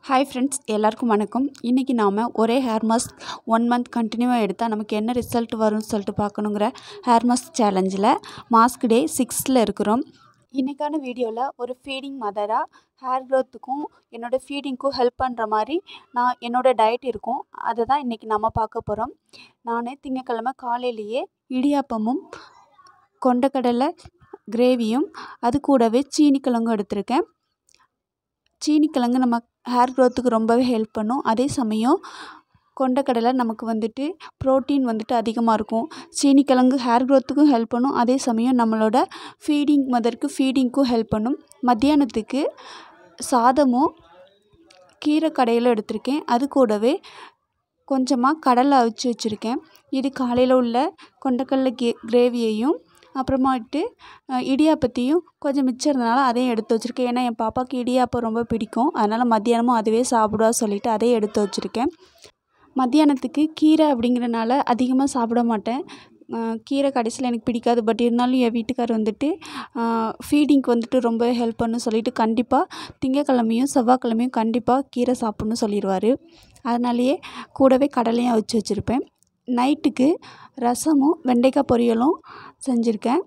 hi friends எல்லாருக்கும் வணக்கம் இன்றைக்கி நாம் ஒரே ஹேர் மாஸ்க் ஒன் மந்த் கண்டினியூவாக எடுத்தால் நமக்கு என்ன ரிசல்ட் வரும்னு சொல்லிட்டு பார்க்கணுங்கிற ஹேர் மாஸ்க் சேலஞ்சில் மாஸ்க் டே சிக்ஸ்த்தில் இருக்கிறோம் இன்றைக்கான வீடியோவில் ஒரு ஃபீடிங் மதராக ஹேர் க்ரோத்துக்கும் என்னோடய ஃபீடிங்க்கும் ஹெல்ப் பண்ணுற மாதிரி நான் என்னோடய டயட் இருக்கும் அதை தான் இன்றைக்கி நம்ம பார்க்க போகிறோம் நான் திங்கக்கிழமை காலையிலேயே இடியாப்பமும் கொண்டக்கடலை கிரேவியும் அது கூடவே சீனி கிழங்கும் எடுத்திருக்கேன் சீனிக்கிழங்கு நம்ம ஹேர் க்ரோத்துக்கு ரொம்பவே ஹெல்ப் பண்ணும் அதே சமயம் கொண்டக்கடலை நமக்கு வந்துட்டு ப்ரோட்டீன் வந்துட்டு அதிகமாக இருக்கும் சீனிக்கிழங்கு ஹேர் க்ரோத்துக்கும் ஹெல்ப் பண்ணும் அதே சமயம் நம்மளோட ஃபீடிங் மதருக்கு ஃபீடிங்க்கும் ஹெல்ப் பண்ணும் மத்தியானத்துக்கு சாதமும் கீரை கடையில் எடுத்திருக்கேன் அது கூடவே கொஞ்சமாக கடலை அவிச்சு வச்சுருக்கேன் இது காலையில் உள்ள கொண்டக்கடலை கே கிரேவியையும் அப்புறமாட்டு இடியாப்பத்தையும் கொஞ்சம் மிச்சம் இருந்தனால அதையும் எடுத்து வச்சுருக்கேன் ஏன்னா என் பாப்பாவுக்கு இடியாப்பம் ரொம்ப பிடிக்கும் அதனால் மத்தியானமும் அதுவே சாப்பிடுவா சொல்லிவிட்டு அதையும் எடுத்து வச்சுருக்கேன் மத்தியானத்துக்கு கீரை அப்படிங்கிறனால அதிகமாக சாப்பிட மாட்டேன் கீரை கடைசியில் எனக்கு பிடிக்காது பட் இருந்தாலும் என் வீட்டுக்கார் வந்துட்டு ஃபீடிங்க்கு வந்துட்டு ரொம்ப ஹெல்ப் பண்ணு சொல்லிவிட்டு கண்டிப்பாக திங்கக்கிழமையும் செவ்வாய்க்கிழமையும் கண்டிப்பாக கீரை சாப்பிட்ணும் சொல்லிடுவார் அதனாலேயே கூடவே கடலையும் அவிச்சு வச்சுருப்பேன் நைட்டுக்கு ரசமும் வெண்டைக்காய் பொரியலும் செஞ்சுருக்கேன்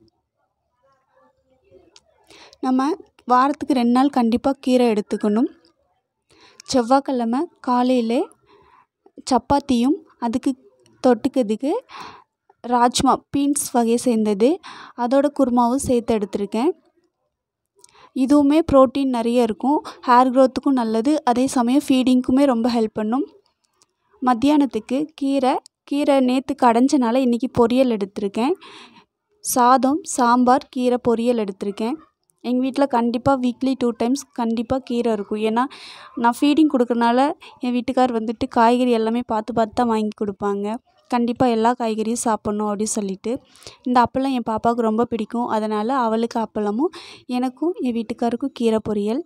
நம்ம வாரத்துக்கு ரெண்டு நாள் கண்டிப்பாக கீரை எடுத்துக்கணும் செவ்வாய்க்கிழமை காலையில் சப்பாத்தியும் அதுக்கு தொட்டுக்கிறதுக்கு ராஜ்மா பீன்ஸ் வகையை சேர்ந்தது அதோட குருமாவும் சேர்த்து எடுத்திருக்கேன் இதுவுமே ப்ரோட்டீன் நிறைய இருக்கும் ஹேர் க்ரோத்துக்கும் நல்லது அதே சமயம் ஃபீடிங்க்குமே ரொம்ப ஹெல்ப் பண்ணும் மத்தியானத்துக்கு கீரை கீரை நேற்று கடைஞ்சனால இன்றைக்கி பொரியல் எடுத்திருக்கேன் சாதம் சாம்பார் கீரை பொரியல் எடுத்திருக்கேன் எங்கள் வீட்டில் கண்டிப்பாக வீக்லி டூ டைம்ஸ் கண்டிப்பாக கீரை இருக்கும் ஏன்னா நான் ஃபீடிங் கொடுக்குறனால என் வீட்டுக்கார் வந்துட்டு காய்கறி எல்லாமே பார்த்து பார்த்து தான் வாங்கி கொடுப்பாங்க கண்டிப்பாக எல்லா காய்கறியும் சாப்பிட்ணும் அப்படின்னு சொல்லிட்டு இந்த அப்பளம் என் பாப்பாவுக்கு ரொம்ப பிடிக்கும் அதனால் அவளுக்கு அப்பளமும் எனக்கும் என் வீட்டுக்காருக்கும் கீரை பொரியல்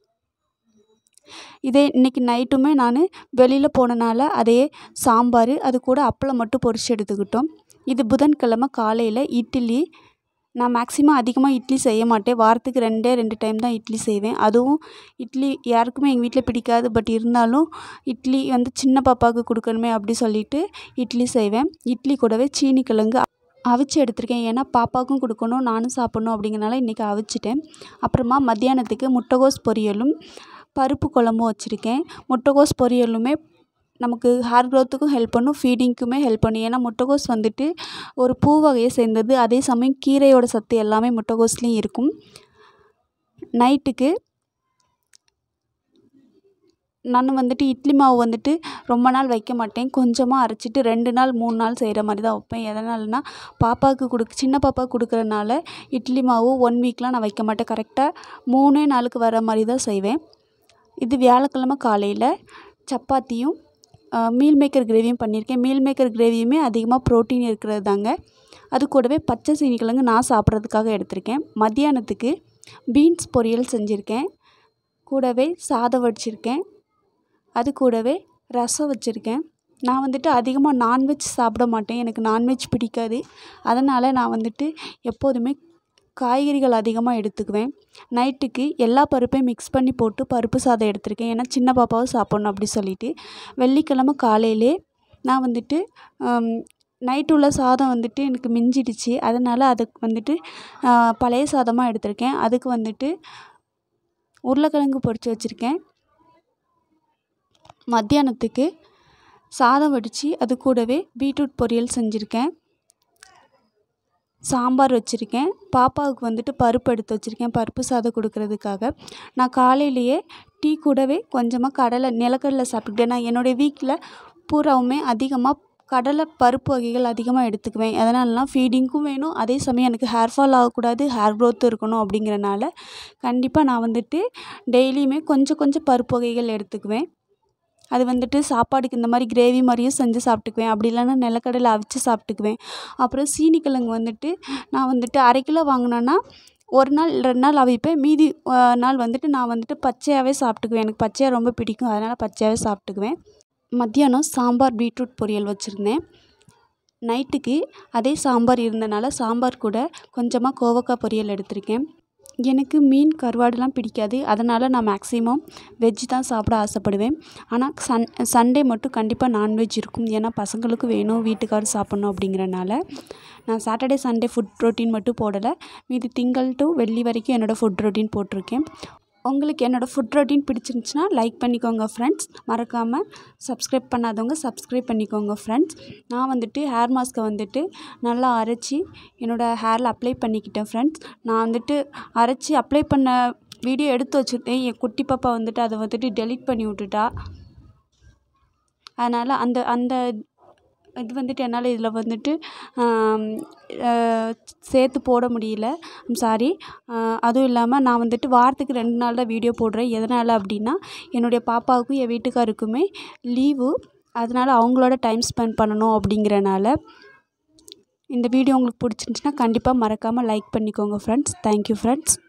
இதே இன்றைக்கி நைட்டுமே நான் வெளியில் போனனால அதே சாம்பார் அது கூட அப்பளம் மட்டும் பொரிச்சு எடுத்துக்கிட்டோம் இது புதன்கிழமை காலையில் இட்லி நான் மேக்ஸிமம் அதிகமாக இட்லி செய்ய மாட்டேன் வாரத்துக்கு ரெண்டே ரெண்டு டைம் தான் இட்லி செய்வேன் அதுவும் இட்லி யாருக்குமே எங்கள் வீட்டில் பிடிக்காது பட் இருந்தாலும் இட்லி வந்து சின்ன பாப்பாவுக்கு கொடுக்கணுமே அப்படி சொல்லிட்டு இட்லி செய்வேன் இட்லி கூடவே சீனி கிழங்கு அவிச்சு எடுத்திருக்கேன் ஏன்னா பாப்பாவுக்கும் கொடுக்கணும் நானும் சாப்பிட்ணும் அப்படிங்கிறனால இன்றைக்கி அவிச்சிட்டேன் அப்புறமா மத்தியானத்துக்கு முட்டைகோஸ் பொரியலும் பருப்பு குழம்பும் வச்சுருக்கேன் முட்டைகோஸ் பொரியலுமே நமக்கு ஹேர் க்ரோத்துக்கும் ஹெல்ப் பண்ணும் ஃபீடிங்க்குமே ஹெல்ப் பண்ணும் ஏன்னா முட்டைகோஸ் வந்துட்டு ஒரு பூ வகையை சேர்ந்தது அதே சமயம் கீரையோட சத்து எல்லாமே முட்டைகோஸ்லேயும் இருக்கும் நைட்டுக்கு நான் வந்துட்டு இட்லி மாவு வந்துட்டு ரொம்ப நாள் வைக்க மாட்டேன் கொஞ்சமாக அரைச்சிட்டு ரெண்டு நாள் மூணு நாள் செய்கிற மாதிரி தான் வைப்பேன் எதனாலனா பாப்பாவுக்கு கொடுக்க சின்ன பாப்பாவுக்கு கொடுக்குறனால இட்லி மாவு ஒன் வீக்லாம் நான் வைக்க மாட்டேன் கரெக்டாக மூணே நாளுக்கு வர மாதிரி தான் செய்வேன் இது வியாழக்கிழமை காலையில் சப்பாத்தியும் மீல் மேக்கர் கிரேவியும் பண்ணியிருக்கேன் மீல் மேக்கர் கிரேவியுமே அதிகமாக ப்ரோட்டீன் இருக்கிறது தாங்க அது கூடவே பச்சை சீனிக்கிழங்கு நான் சாப்பிட்றதுக்காக எடுத்திருக்கேன் மத்தியானத்துக்கு பீன்ஸ் பொரியல் செஞ்சுருக்கேன் கூடவே சாதம் வடிச்சிருக்கேன் அது கூடவே ரசம் வச்சுருக்கேன் நான் வந்துட்டு அதிகமாக நான்வெஜ் சாப்பிட மாட்டேன் எனக்கு நான்வெஜ் பிடிக்காது அதனால் நான் வந்துட்டு எப்போதுமே காய்கறிகள் அதிகமாக எடுத்துக்குவேன் நைட்டுக்கு எல்லா பருப்பையும் மிக்ஸ் பண்ணி போட்டு பருப்பு சாதம் எடுத்திருக்கேன் ஏன்னா சின்ன பாப்பாவும் சாப்பிட்ணும் அப்படி சொல்லிட்டு வெள்ளிக்கிழமை காலையிலே நான் வந்துட்டு நைட்டு உள்ள சாதம் வந்துட்டு எனக்கு மிஞ்சிடுச்சு அதனால் அதுக்கு வந்துட்டு பழைய சாதமாக எடுத்திருக்கேன் அதுக்கு வந்துட்டு உருளைக்கிழங்கு பொரித்து வச்சுருக்கேன் மத்தியானத்துக்கு சாதம் வடித்து அது கூடவே பீட்ரூட் பொரியல் செஞ்சுருக்கேன் சாம்பார் வச்சுருக்கேன் பாப்பாவுக்கு வந்துட்டு பருப்பு எடுத்து வச்சுருக்கேன் பருப்பு சாதம் கொடுக்கறதுக்காக நான் காலையிலேயே டீ கூடவே கொஞ்சமாக கடலை நிலக்கடலை சாப்பிட்டுக்கிட்டேன் நான் என்னுடைய வீட்டில் பூராவுமே அதிகமாக கடலை பருப்பு வகைகள் அதிகமாக எடுத்துக்குவேன் அதனாலலாம் ஃபீடிங்க்கும் வேணும் அதே சமயம் எனக்கு ஹேர் ஃபால் ஆகக்கூடாது ஹேர் க்ரோத் இருக்கணும் அப்படிங்கிறனால கண்டிப்பாக நான் வந்துட்டு டெய்லியுமே கொஞ்சம் கொஞ்சம் பருப்பு வகைகள் எடுத்துக்குவேன் அது வந்துட்டு சாப்பாடுக்கு இந்த மாதிரி கிரேவி மாதிரியும் செஞ்சு சாப்பிட்டுக்குவேன் அப்படி இல்லைன்னா நிலக்கடலை அவிச்சு சாப்பிட்டுக்குவேன் அப்புறம் சீனிக்கிழங்கு வந்துட்டு நான் வந்துட்டு அரை கிலோ வாங்கினேன்னா ஒரு நாள் ரெண்டு நாள் அவிப்பேன் மீதி நாள் வந்துட்டு நான் வந்துட்டு பச்சையாகவே சாப்பிட்டுக்குவேன் எனக்கு பச்சையாக ரொம்ப பிடிக்கும் அதனால் பச்சையாகவே சாப்பிட்டுக்குவேன் மத்தியானம் சாம்பார் பீட்ரூட் பொரியல் வச்சுருந்தேன் நைட்டுக்கு அதே சாம்பார் இருந்தனால சாம்பார் கூட கொஞ்சமாக கோவக்காய் பொரியல் எடுத்திருக்கேன் எனக்கு மீன் கருவாடுலாம் பிடிக்காது அதனால் நான் மேக்ஸிமம் வெஜ் தான் சாப்பிட ஆசைப்படுவேன் ஆனால் சன் சண்டே மட்டும் கண்டிப்பாக நான்வெஜ் இருக்கும் ஏன்னா பசங்களுக்கு வேணும் வீட்டுக்காரும் சாப்பிட்ணும் அப்படிங்கிறனால நான் சாட்டர்டே சண்டே ஃபுட் ரொட்டீன் மட்டும் போடலை மீதி திங்கள் டு வெள்ளி வரைக்கும் என்னோடய ஃபுட் ரொட்டீன் போட்டிருக்கேன் உங்களுக்கு என்னோடய ஃபுட் ரொட்டீன் பிடிச்சிருந்துச்சுன்னா லைக் பண்ணிக்கோங்க ஃப்ரெண்ட்ஸ் மறக்காமல் சப்ஸ்கிரைப் பண்ணாதவங்க சப்ஸ்கிரைப் பண்ணிக்கோங்க ஃப்ரெண்ட்ஸ் நான் வந்துட்டு ஹேர் மாஸ்க்கை வந்துட்டு நல்லா அரைச்சி என்னோடய ஹேரில் அப்ளை பண்ணிக்கிட்டேன் ஃப்ரெண்ட்ஸ் நான் வந்துட்டு அரைச்சி அப்ளை பண்ண வீடியோ எடுத்து வச்சுருந்தேன் என் குட்டி பாப்பா வந்துட்டு அதை வந்துட்டு டெலீட் பண்ணி விட்டுட்டா அதனால் அந்த அந்த இது வந்துட்டு என்னால் இதில் வந்துட்டு சேர்த்து போட முடியல சாரி அதுவும் இல்லாமல் நான் வந்துட்டு வாரத்துக்கு ரெண்டு நாள் தான் வீடியோ போடுறேன் எதனால் அப்படின்னா என்னுடைய பாப்பாவுக்கும் என் வீட்டுக்காருக்குமே லீவு அதனால் அவங்களோட டைம் ஸ்பெண்ட் பண்ணணும் அப்படிங்கிறனால இந்த வீடியோ உங்களுக்கு பிடிச்சிருந்துச்சின்னா கண்டிப்பாக மறக்காமல் லைக் பண்ணிக்கோங்க ஃப்ரெண்ட்ஸ் தேங்க்யூ ஃப்ரெண்ட்ஸ்